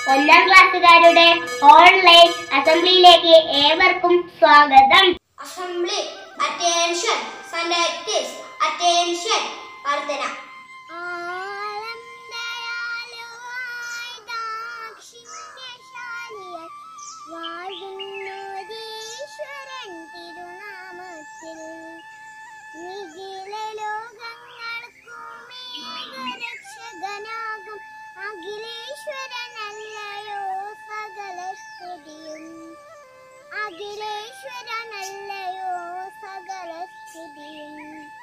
ഒന്നാം ക്ലാസ്സുകാരുടെ ഓൺലൈൻ അസംബ്ലിയിലേക്ക് ഏവർക്കും സ്വാഗതം അസംബ്ലി അറ്റൻഷൻ സൻഡക്ടീസ് അറ്റൻഷൻ പ്രാർത്ഥന വാഴുന്നോരീശ്വരൻ തിരുനാമത്തിൽ നിഖില ലോകങ്ങൾക്കുമേകരക്ഷകനാകും അഖിലേശ്വരനല്ലയോ സകല സ്തുതിയും അഖിലേശ്വരനല്ലയോ സകല സ്തുതിയും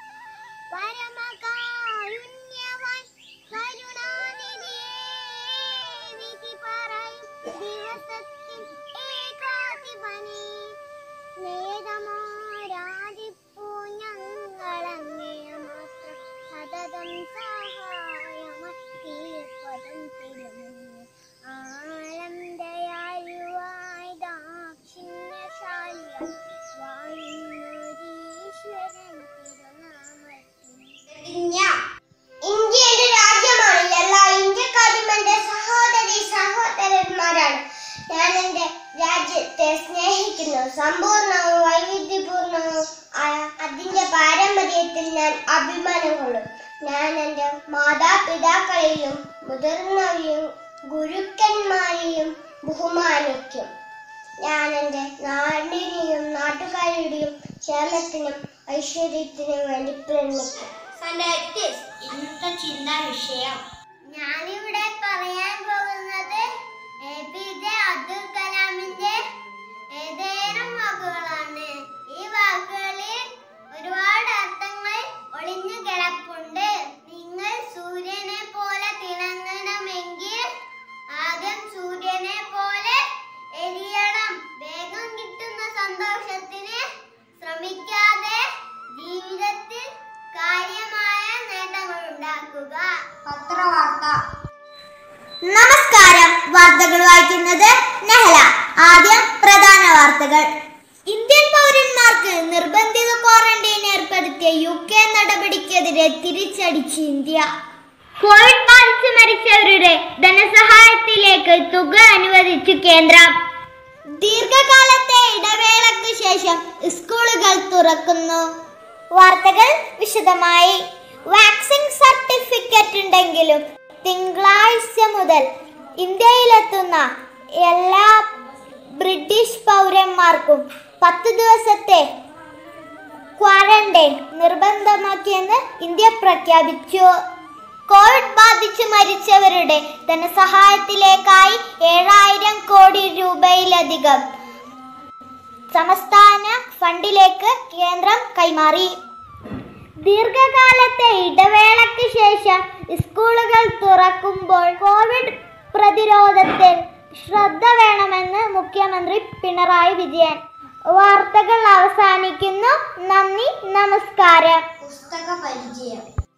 പരമകാരുണ്യവാൻ കരുണാനിധിയേ വിധി പറയും ദിവസത്തിൽ ഏകാധിപനെ സ്നേഹമാരാധിപ്പൂ ഞങ്ങളങ്ങേ മാത്രം സതതം സഹായമായി തീർപ്പതും തിരുമുന്നു ആലം ദയാലുവായി ദാക്ഷിണ്യശാലിയ വാഴുന്നൊരീശ്വരൻ തിരുനാമത്തിൽ പ്രതിജ്ഞ ഇന്ത്യ എന്റെ രാജ്യമാണ് എല്ലാ ഇന്ത്യക്കാരും എന്റെ സഹോദരി സഹോദരന്മാരാണ് ഞാൻ എന്റെ രാജ്യത്തെ സ്നേഹിക്കുന്നു സമ്പൂർണവും വൈവിധ്യപൂർണവും ആയ അതിന്റെ പാരമ്പര്യത്തിൽ ഞാൻ അഭിമാനം കൊള്ളും ഞാൻ എന്റെ മാതാപിതാക്കളെയും മുതിർന്നവരെയും ഗുരുക്കന്മാരെയും ബഹുമാനിക്കും ഞാൻ എൻ്റെ നാടിനെയും നാട്ടുകാരുടെയും ക്ഷേമത്തിനും ഐശ്വര്യത്തിനും വേണ്ടി പ്രയത്നിക്കും ഇന്നത്തെ ചിന്താ വിഷയം ഞാനിവിടെ പറയാൻ പോകുന്നത് എ പി ജെ അബ്ദുൽ കലാമിന്റെ ഏതേനും വാക്കുകളാണ് ഈ വാക്കുകളിൽ ഒരുപാട് അർത്ഥങ്ങൾ ഒളിഞ്ഞു കിടപ്പുണ്ട് നിങ്ങൾ സൂര്യനെ പോലെ തിളങ്ങണമെങ്കിൽ ആദ്യം സൂര്യനെ പോലെ എരിയണം വേഗം കിട്ടുന്ന സന്തോഷത്തിന് ശ്രമിക്കാതെ ജീവിതത്തിൽ കാര്യമായ നേട്ടങ്ങൾ ഉണ്ടാക്കുക പത്രവാർത്ത നമസ്കാരം വാർത്തകൾ വായിക്കുന്നത് നെഹല ആദ്യം പ്രധാന വാർത്തകൾ ഇന്ത്യൻ പൗരന്മാർക്ക് നിർബന്ധിത ക്വാറന്റൈൻ ഏർപ്പെടുത്തിയ യു കെ നടപടിക്കെതിരെ തിരിച്ചടിച്ച് ഇന്ത്യ കോവിഡ് ബാധിച്ച് മരിച്ചവരുടെ ധനസഹായത്തിലേക്ക് തുക അനുവദിച്ചു കേന്ദ്രം ദീർഘകാലത്തെ ഇടവേളയ്ക്ക് ശേഷം സ്കൂളുകൾ തുറക്കുന്നു വാർത്തകൾ വിശദമായി വാക്സിൻ സർട്ടിഫിക്കറ്റ് ഉണ്ടെങ്കിലും തിങ്കളാഴ്ച മുതൽ ഇന്ത്യയിലെത്തുന്ന എല്ലാ ബ്രിട്ടീഷ് പൗരന്മാർക്കും പത്ത് ദിവസത്തെ ക്വാറന്റൈൻ നിർബന്ധമാക്കിയെന്ന് ഇന്ത്യ പ്രഖ്യാപിച്ചു കോവിഡ് ബാധിച്ച് മരിച്ചവരുടെ ധനസഹായത്തിലേക്കായി ഏഴായിരം കോടി രൂപയിലധികം സംസ്ഥാന ഫണ്ടിലേക്ക് കേന്ദ്രം കൈമാറി ദീർഘകാലത്തെ ഇടവേളയ്ക്ക് ശേഷം സ്കൂളുകൾ തുറക്കുമ്പോൾ കോവിഡ് പ്രതിരോധത്തിൽ ശ്രദ്ധ വേണമെന്ന് മുഖ്യമന്ത്രി പിണറായി വിജയൻ വാർത്തകൾ അവസാനിക്കുന്നു നന്ദി നമസ്കാരം പുസ്തക പരിചയം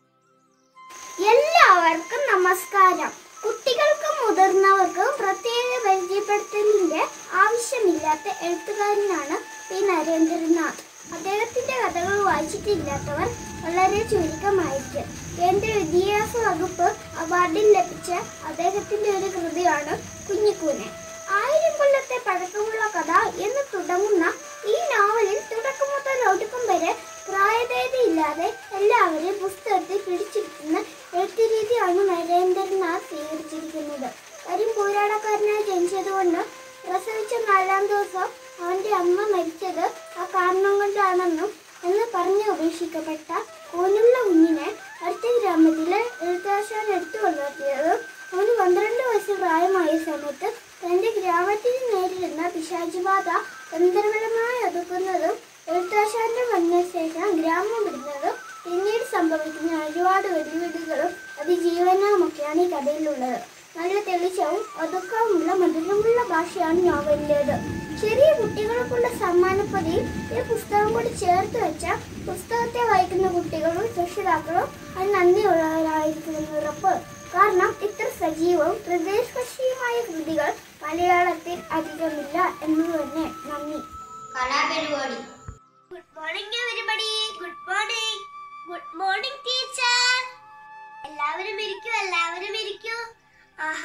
എല്ലാവർക്കും നമസ്കാരം കുട്ടികൾക്കും മുതിർന്നവർക്കും പ്രത്യേക പരിചയപ്പെടുത്തലിന്റെ ആവശ്യമില്ലാത്ത എഴുത്തുകാരനാണ് പി നരേന്ദ്രനാഥ് അദ്ദേഹത്തിന്റെ കഥകൾ വായിച്ചിട്ടില്ലാത്തവർ വളരെ ചുരുക്കമായിരിക്കും കേന്ദ്ര വിദ്യാഭ്യാസ വകുപ്പ് അവാർഡിൽ ലഭിച്ച അദ്ദേഹത്തിന്റെ ഒരു കൃതിയാണ് കുഞ്ഞിക്കൂനെ ആയിരം കൊല്ലത്തെ പഴക്കമുള്ള കഥ എന്ന് തുടങ്ങുന്ന ഈ നോവലിൽ തുടക്കം മുതൽ ഒടുക്കം വരെ പ്രായഭേദമില്ലാതെ എല്ലാവരെയും പുസ്തകത്തിൽ പിടിച്ചിരിക്കുന്ന എഴുത്തുരീതിയാണ് നരേന്ദ്രനാഥ് സ്വീകരിച്ചിരിക്കുന്നത് വരും പോരാടക്കാരനായി ജനിച്ചതുകൊണ്ട് പ്രസവിച്ച നാലാം ദിവസം അവന്റെ അമ്മ മരിച്ചത് ആ കാരണം കൊണ്ടാണെന്നും എന്ന് പറഞ്ഞ് ഉപേക്ഷിക്കപ്പെട്ട കോനുള്ള കുഞ്ഞിനെ അടുത്ത ഗ്രാമത്തിലെ എഴുത്താശാൻ എടുത്തു വളർത്തിയതും അവന് പന്ത്രണ്ട് വയസ്സ് പ്രായമായ സമയത്ത് തന്റെ ഗ്രാമത്തിൽ നേരിടുന്ന പിശാചുബാധ തന്ത്രപരമായി ഒതുക്കുന്നതും എഴുത്താശാന്റെ മരണശേഷം ഗ്രാമം വിടുന്നതും പിന്നീട് സംഭവിക്കുന്ന ഒരുപാട് വെടിവെടികളും അതിജീവനവുമൊക്കെയാണ് ഈ കഥയിലുള്ളത് നല്ല തെളിച്ചവും ഒതുക്കവുമുള്ള മധുരമുള്ള ഭാഷയാണ് നോവലിൻ്റേത് ചെറിയ കുട്ടികൾക്കുള്ള സമ്മാനപ്പതിയിൽ ഈ പുസ്തകം കൂടി ചേർത്ത് വെച്ച പുസ്തകത്തെ വായിക്കുന്ന കുട്ടികളും രക്ഷിതാക്കളും അത് നന്ദിയുള്ളവരായിരിക്കുമെന്ന് ഉറപ്പ് കാരണം ഇത്ര സജീവവും ഹൃദയസ്പർശിയുമായ കൃതികൾ മലയാളത്തിൽ അധികമില്ല എന്നത് തന്നെ നന്ദി കലാപരിപാടി good morning everybody good morning good morning teacher എല്ലാവരും ഇരിക്കൂ എല്ലാവരും ഇരിക്കൂ ആഹാ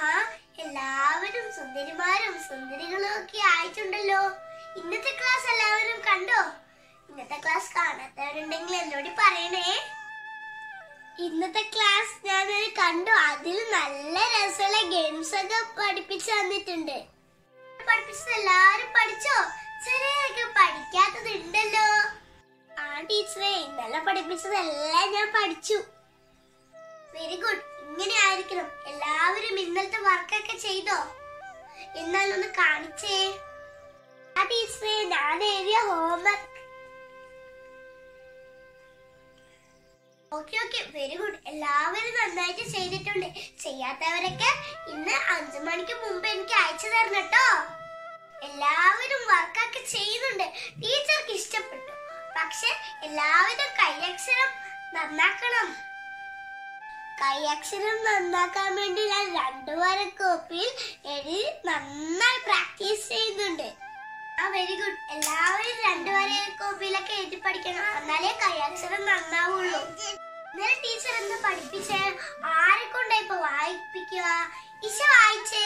എല്ലാവരും സുന്ദരിമാരും സുന്ദരികളും ഒക്കെ ആയിട്ടുണ്ടല്ലോ ഇന്നത്തെ ക്ലാസ് എല്ലാവരും കണ്ടോ ഇന്നത്തെ ക്ലാസ് കാണാത്തവരുണ്ടെങ്കിൽ എന്നോട് പറയണേ ഇന്നത്തെ ക്ലാസ് ഞാൻ കണ്ടു അതിൽ നല്ല രസമുള്ള ഗെയിംസ് ഒക്കെ പഠിപ്പിച്ചു തന്നിട്ടുണ്ട് പഠിപ്പിച്ചത് എല്ലാരും പഠിച്ചോ ചിലരൊക്കെ പഠിക്കാത്തതുണ്ടല്ലോ ആ ടീച്ചറെ ഇന്നലെ പഠിപ്പിച്ചതെല്ലാം ഞാൻ പഠിച്ചു വെരി ഗുഡ് ഇങ്ങനെ ആയിരിക്കണം എല്ലാവരും ഇന്നലത്തെ വർക്കൊക്കെ ചെയ്തോ എന്നാലൊന്ന് കാണിച്ചേ ആ ടീച്ചറെ ഞാൻ എഴുതിയ homework okay okay very good എല്ലാവരും നന്നായിട്ട് ചെയ്തിട്ടുണ്ട് ചെയ്യാത്തവരൊക്കെ ഇന്ന് അഞ്ചു മണിക്ക് മുമ്പ് എനിക്ക് അയച്ചു തരണം കേട്ടോ എല്ലാവരും വർക്കൊക്കെ ചെയ്യുന്നുണ്ട് ടീച്ചർക്ക് ഇഷ്ടപ്പെട്ടു പക്ഷെ എല്ലാവരും കൈയക്ഷരം നന്നാക്കണം കൈയക്ഷരം നന്നാക്കാൻ വേണ്ടി ഞാൻ രണ്ടു വാര കോപ്പിയിൽ എഴുതി നന്നായി പ്രാക്ടീസ് ചെയ്യുന്നുണ്ട് ആ വെരി ഗുഡ് എല്ലാവരും രണ്ടു വര കോപ്പിയിലൊക്കെ എഴുതി പഠിക്കണം എന്നാലേ കൈയക്ഷരം നന്നാവുള്ളൂ ഇന്നലെ ടീച്ചർ എന്ന് പഠിപ്പിച്ചേ ആരെ കൊണ്ടാ ഇപ്പൊ വായിപ്പിക്കുക ഇശ വായിച്ചേ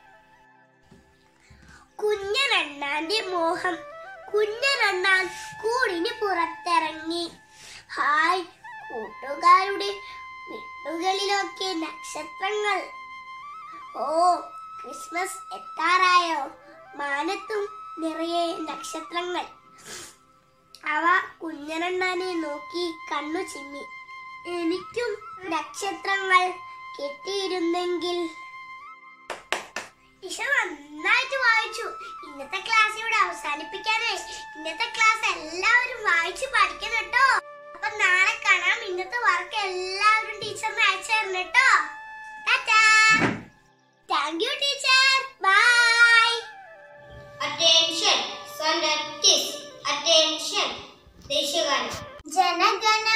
കുഞ്ഞനണ്ണാന്റെ മോഹം കുഞ്ഞനണ്ണാൻ കൂടിന് പുറത്തിറങ്ങി ഹായ് കൂട്ടുകാരുടെ വീടുകളിലൊക്കെ നക്ഷത്രങ്ങൾ ഓ ക്രിസ്മസ് എത്താറായോ മാനത്തും നിറയെ നക്ഷത്രങ്ങൾ അവ കുഞ്ഞനണ്ണാനെ നോക്കി കണ്ണു ചിമ്മി എനിക്കും നക്ഷത്രങ്ങൾ കിട്ടിയിരുന്നെങ്കിൽ ഇഷ നന്നായിട്ട് വായിച്ചു ഇന്നത്തെ ക്ലാസ് ഇവിടെ അവസാനിപ്പിക്കാനായി ഇന്നത്തെ ക്ലാസ് എല്ലാവരും വായിച്ചു പഠിക്കണം കേട്ടോ അപ്പൊ നാളെ കാണാം ഇന്നത്തെ വർക്ക് എല്ലാവരും ടീച്ചറിന് അയച്ചു തരണം കേട്ടോ thank you teacher bye Attention, son artist. Attention. ദേശീയഗാനം ജനഗണ